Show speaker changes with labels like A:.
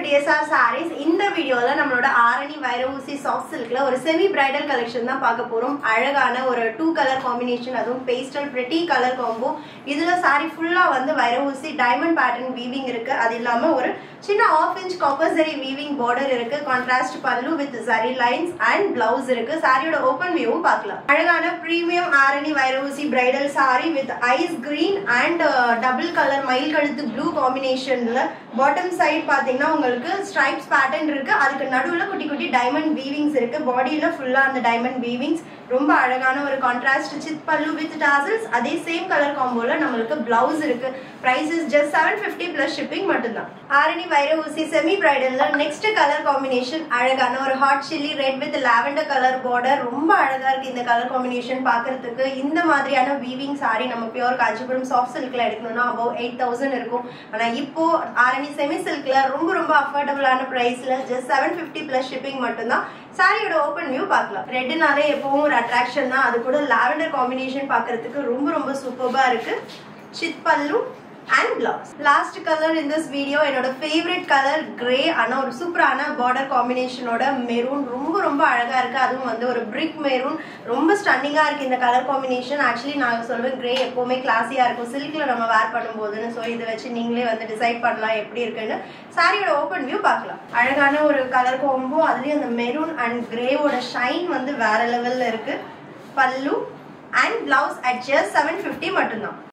A: TSR saris இந்த வீடியோல நம்மளோட ஆரணி வைர ஊசி சாஃப்ட் சில்க்ல ஒரு செமி பிரைடல் கலெக்ஷன் தான் பார்க்க போறோம் அழகான ஒரு டூ கலர் காம்பினேஷன் அதுவும் பேஸ்டல் பிரிட்டி கலர் காம்போ இதுல சாரி ஃபுல்லா வந்து வைர ஊசி டைமண்ட் பேட்டர்ன் வீவிங் இருக்கு அது இல்லாம ஒரு சின்ன half inch copper zari weaving border இருக்கு கான்ட்ராஸ்ட் பல்லு with zari lines and blouse இருக்கு சாரியோட ஓபன் வியூவும் பார்க்கலாம் அழகான பிரீமியம் ஆரணி வைர ஊசி bridal sari with ice green and double colour மயில் கழுத்து ப்ளூ காம்பினேஷன்ல பாட்டம் சைடு பாத்தீங்கன்னா உங்களுக்கு ஸ்ட்ரைப்ஸ் பேட்டர்ன் இருக்கு அதுக்கு நடுவுல குட்டி குட்டி டைமண்ட் வீவிங்ஸ் இருக்கு பாடியில ஃபுல்லா அந்த டைமண்ட் வீவிங்ஸ் ரொம்ப அழகான ஒரு கான்ட்ராஸ்ட் சித் பல்லு வித் டாசல்ஸ் அதே சேம் கலர் காம்போல நம்மளுக்கு பிளவுஸ் இருக்கு price is just seven fifty plus shipping மட்டும்தான் ஆரணி வைர ஊசி செமி பிரைடல்ல நெக்ஸ்ட் கலர் காம்பினேஷன் அழகான ஒரு hot chilli red with lavender colour border ரொம்ப அழகா இருக்கு இந்த கலர் காம்பினேஷன் பாக்குறதுக்கு இந்த மாதிரியான வீவிங் சாரி நம்ம பியூர் காஞ்சிபுரம் சாஃப்ட் சில்க்ல எடுக்கணும்னா அபவ் எயிட் தௌசண்ட் இருக்கும் ஆனா இப்போ ஆரணி செமி சில்க்ல ரொம்ப ரொம்ப அஃபோர்டபுளான பிரைஸ்ல just seven fifty plus shipping மட்டும்தான் சாரியோட ஓப்பன் வியூ பார்க்கலாம் ரெட்னாலே எப்பவும் ஒரு அட்ராக்ஷன் தான் அது கூட லாவெண்டர் காம்பினேஷன் பார்க்கறதுக்கு ரொம்ப ரொம்ப சூப்பர்பா இருக்கு சித் பல்லு and blouse last colour in this video என்னோட ஃபேவரட் கலர் கிரே ஆனா ஒரு சூப்பரான பார்டர் காம்பினேஷனோட மெரூன் ரொம்ப ரொம்ப அழகா இருக்கு அதுவும் வந்து ஒரு பிரிக் மெரூன் ரொம்ப ஸ்டன்னிங்கா இருக்கு இந்த கலர் காம்பினேஷன் ஆக்சுவலி நான் சொல்லுவேன் கிரே எப்பவுமே கிளாஸியா இருக்கும் சில்க்ல நம்ம வேர் பண்ணும்போதுன்னு ஸோ இதை வச்சு நீங்களே வந்து டிசைட் பண்ணலாம் எப்படி இருக்குன்னு சாரியோட ஓப்பன் வியூ பார்க்கலாம் அழகான ஒரு கலர் காம்போ அதுலயும் அந்த மெரூன் அண்ட் கிரேவோட ஷைன் வந்து வேற லெவல்ல இருக்கு பல்லு and blouse at just seven fifty மட்டும்தான்